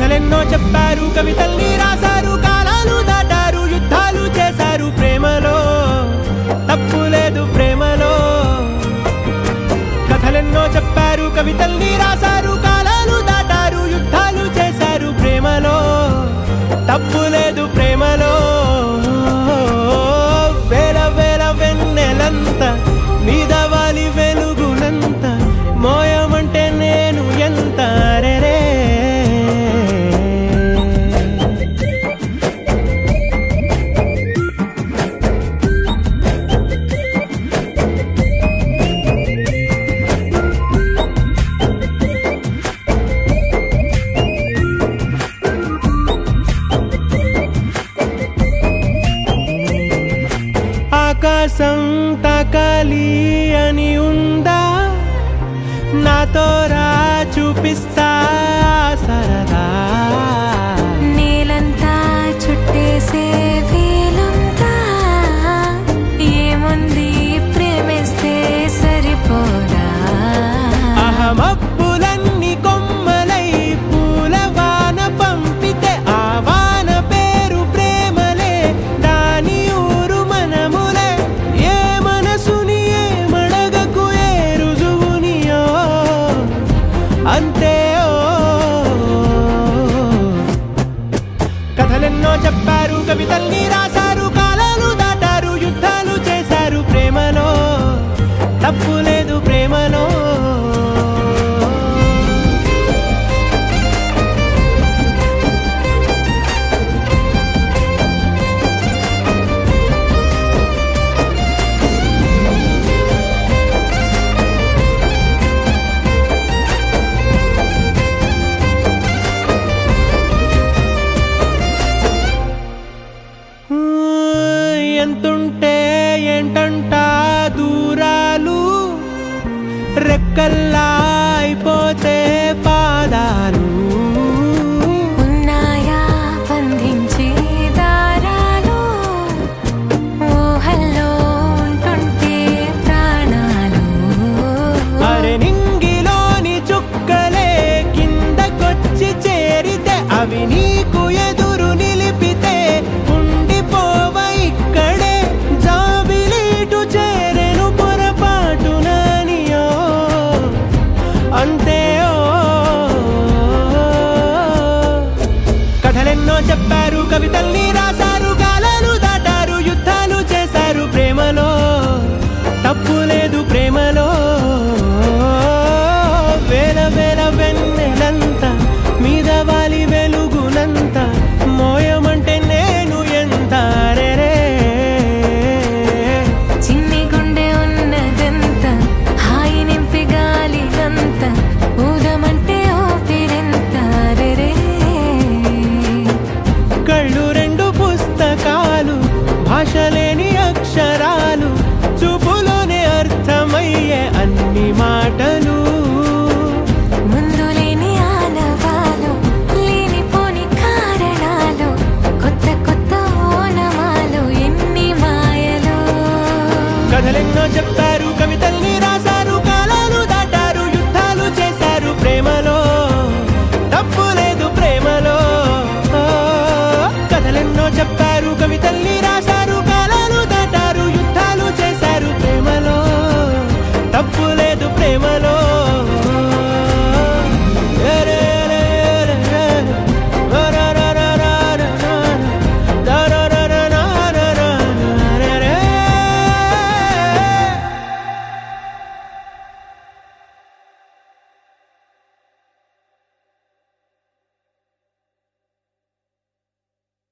కథలెన్నో చెప్పారు కవితల్ని రాశారు కాలాలు దాటారు యుద్ధాలు చేశారు ప్రేమలో తప్పు లేదు ప్రేమలో కథలెన్నో చెప్పారు కవితల్ని రాశారు కాలాలు దాటారు యుద్ధాలు చేశారు ప్రేమలో తప్పు లేదు ప్రేమలో వేల వేల వెన్నెలంత మీద వాలి వెలుగునంత మోయమంటే నేను ఎంత రెరే ఆకాశం తాకాలి అని ఉందా నాతో రా చూపిస్తా సరదా నేలంతా చుట్టేసే వీలుందా ఏముంది ప్రేమిస్తే సరిపోదా అహమప్పులన్నీ కొమ్మలై పూల వాన పంపితే ఆ వాన పేరు ప్రేమలే దాని ఊరు మనములే ఏ మనసుని ఏ మడగకు ఏ రుజువునియో అంతే ఓ కథలెన్నో చెప్పారు కవితల్ని రాశారు కాలాలు దాటారు యుద్ధాలు చేశారు ప్రేమలో తప్పు లేదు ప్రేమలో ఎంతుంటే ఏంటంట దూరాలు రెక్కల్లా అయిపోతే పాదాలు ఉన్నాయా బంధించే దారాలు ఊహల్లో ఉంటుంటే ప్రాణాలు అరే నింగిలోని చుక్కలే కిందకొచ్చి చేరితే అవి నీకు ఎదురు నిలిపితే ఉండిపోవ ఇక్కడే జాబిలీటు చేరెను పొరపాటు నానియో అంతే ఓ కథలెన్నో చెప్పారు కవితల్ని రాశారు కాలాలు దాటారు యుద్ధాలు చేశారు ప్రేమలో తప్పు లేదు ప్రేమలో వేల వేల వెన్నెలంత మీద వాలి వెలుగునంత మోయమంటే నేను ఎంత రెరే చిన్ని గుండె ఉన్నదంత హాయి నింపి గాలినంత ఊదమంటే ఊపిరింత రెరే కళ్ళు రెండు పుస్తకాలు భాషలే